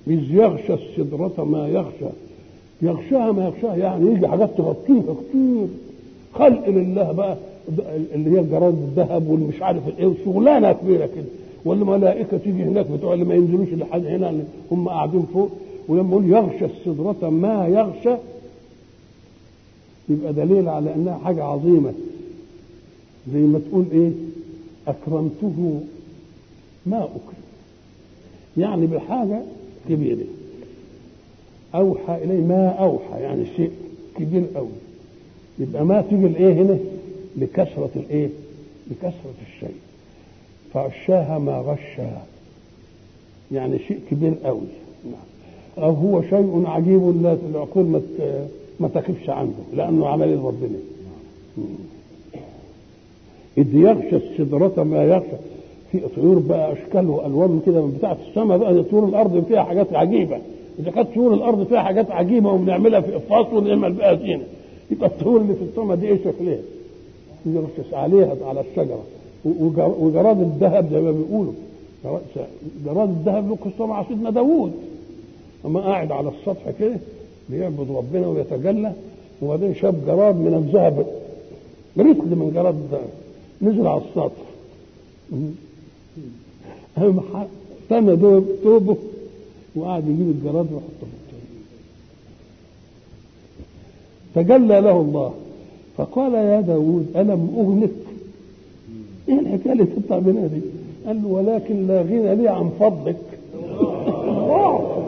إذ يغشى السدرة ما يغشى يغشاها ما يغشاها يعني يجي حاجات تغطيها كتير خلق لله بقى اللي هي جراد الذهب والمش عارف الايه وشغلانه كبيره كده والملائكه تيجي هناك بتوع اللي ما ينزلوش لحد هنا اللي هم قاعدين فوق ولما يقول يغشى السدرة ما يغشى يبقى دليل على انها حاجه عظيمه زي ما تقول ايه اكرمته ما اكرم يعني بحاجه كبيره اوحى اليه ما اوحى يعني شيء كبير قوي يبقى ما تيجي الايه هنا لكثره الايه لكثره الشيء فغشاها ما غشاها يعني شيء كبير قوي نعم أو هو شيء عجيب لا العقول ما ما تخفش عنه لأنه عمل ربنا إذ يغشى السدرة ما يغشى في طيور بقى أشكال وألوان كده من بتاعة السماء بقى طيور الأرض فيها حاجات عجيبة إذا كانت طيور الأرض فيها حاجات عجيبة وبنعملها في إقفاص ونعمل بقى زينة يبقى الطيور اللي في السماء دي إيه شكلها؟ يغشى عليها على الشجرة وجراد الذهب زي ما بيقولوا جراد الذهب له قصه مع سيدنا داوود اما قاعد على السطح كده بيعبد ربنا ويتجلى وبعدين شاف جراد من الذهب ركض من جراد الذهب نزل على السطح قام تنى توبه وقعد يجيب الجراد ويحطه في تجلى له الله فقال يا داود ألم أغنك ايه الحكايه اللي تطلع بنا دي؟ قال له ولكن لا غنى لي عن فضلك